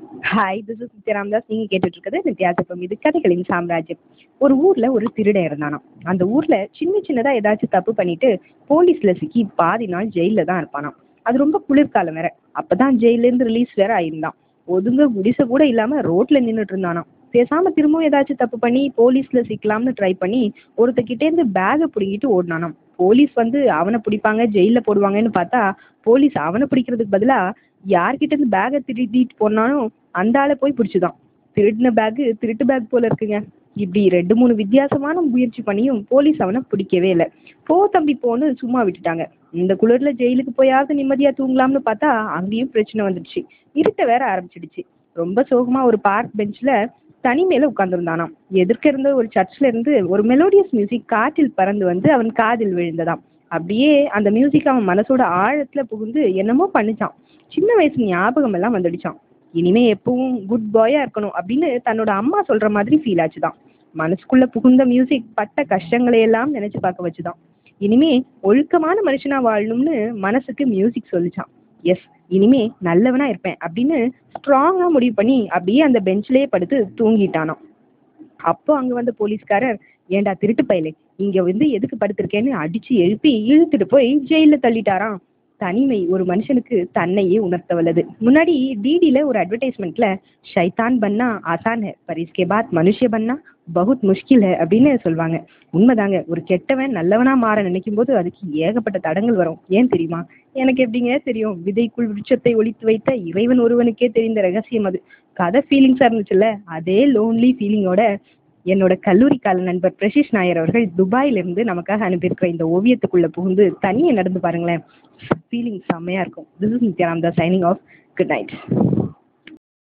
hi this is Nithya Ramadas நீங்க கேட்டுட்டு இருக்கிறது நித்யாசப்பம் இது கதைகளின் சாம்ராஜ்யம் ஒரு ஊர்ல ஒரு திருடன் இருந்தானாம் அந்த ஊர்ல சின்ன சின்னதா ஏதாச்சும் தப்பு பண்ணிட்டு போலீஸ்ல சிக்கி பாதி நாள் ஜெயில தான் இருப்பானாம் அது ரொம்ப குளிர்காலம் வேற அப்பதான் ஜெயில இருந்து ரிலீஸ் வேற ஆயிருந்தான் ஒதுங்க குடிசை கூட இல்லாம ரோட்ல நின்னுட்டு இருந்தானாம் பேசாம திரும்பவும் ஏதாச்சும் தப்பு பண்ணி போலீஸ்ல சிக்கலாம்னு ட்ரை பண்ணி ஒருத்தக்கிட்டே இருந்து பேகை பிடிங்கிட்டு ஓடினானாம் போலீஸ் வந்து அவனை பிடிப்பாங்க ஜெயில போடுவாங்கன்னு பார்த்தா போலீஸ் அவனை பிடிக்கிறதுக்கு பதிலா யார்கிட்ட இருந்து பேகை திருடிட்டு போனாலும் அந்த ஆளை போய் பிடிச்சுதான் திருடின பேகு திருட்டு பேக் போல இருக்குங்க இப்படி ரெண்டு மூணு வித்தியாசமான முயற்சி பண்ணியும் போலீஸ் அவனை பிடிக்கவே இல்லை போ தம்பி போன்னு சும்மா விட்டுட்டாங்க இந்த குளிர்ல ஜெயிலுக்கு போயாவது நிம்மதியா தூங்கலாம்னு பார்த்தா அங்கேயும் பிரச்சனை வந்துடுச்சு இருட்ட வேற ஆரம்பிச்சிடுச்சு ரொம்ப சோகமா ஒரு பார்க் பெஞ்ச்ல தனிமையில உட்கார்ந்துருந்தானாம் எதிர்க்க இருந்த ஒரு சர்ச்ல இருந்து ஒரு மெலோடியஸ் மியூசிக் காற்றில் பறந்து வந்து அவன் காதில் விழுந்ததாம் அப்படியே அந்த மியூசிக் அவன் மனசோட ஆழத்துல புகுந்து என்னமோ பண்ணிச்சான் சின்ன வயசு ஞாபகம் எல்லாம் வந்துடுச்சான் இனிமே எப்பவும் குட் பாயா இருக்கணும் அப்படின்னு தன்னோட அம்மா சொல்ற மாதிரி ஃபீல் ஆச்சுதான் மனசுக்குள்ள புகுந்த மியூசிக் பட்ட கஷ்டங்களை எல்லாம் நினைச்சு பார்க்க வச்சுதான் இனிமே ஒழுக்கமான மனுஷனா வாழணும்னு மனசுக்கு மியூசிக் சொல்லிச்சான் எஸ் இனிமே நல்லவனா இருப்பேன் அப்படின்னு ஸ்ட்ராங்கா முடிவு பண்ணி அப்படியே அந்த பெஞ்ச்லயே படுத்து தூங்கிட்டானாம் அப்போ அங்க வந்த போலீஸ்காரர் ஏண்டா திருட்டு பயலே இங்க வந்து எதுக்கு படுத்திருக்கேன்னு அடிச்சு எழுப்பி இழுத்துட்டு போய் ஜெயில தள்ளிட்டாராம் தனிமை ஒரு மனுஷனுக்கு தன்னையே உணர்த்த வல்லது முன்னாடி டிடில ஒரு அட்வர்டைஸ்மெண்ட்ல ஷைத்தான் பண்ணா ஆசான் ஹை பர் இஸ்கே பாத் மனுஷ பண்ணா பகுத் முஷ்கில் ஹை அப்படின்னு சொல்லுவாங்க உண்மைதாங்க ஒரு கெட்டவன் நல்லவனா மாற நினைக்கும் போது அதுக்கு ஏகப்பட்ட தடங்கள் வரும் ஏன் தெரியுமா எனக்கு எப்படிங்க தெரியும் விதைக்குள் விருட்சத்தை ஒழித்து வைத்த இறைவன் ஒருவனுக்கே தெரிந்த ரகசியம் அது கதை ஃபீலிங்ஸா இருந்துச்சுல்ல அதே லோன்லி ஃபீலிங்கோட என்னோட கல்லூரி கால நண்பர் பிரஷிஷ் நாயர் அவர்கள் துபாயில இருந்து நமக்காக அனுப்பியிருக்கிற இந்த ஓவியத்துக்குள்ள புகுந்து தனியே நடந்து பாருங்களேன் ஃபீலிங் செம்மையா இருக்கும் this is Nithyananda signing off good night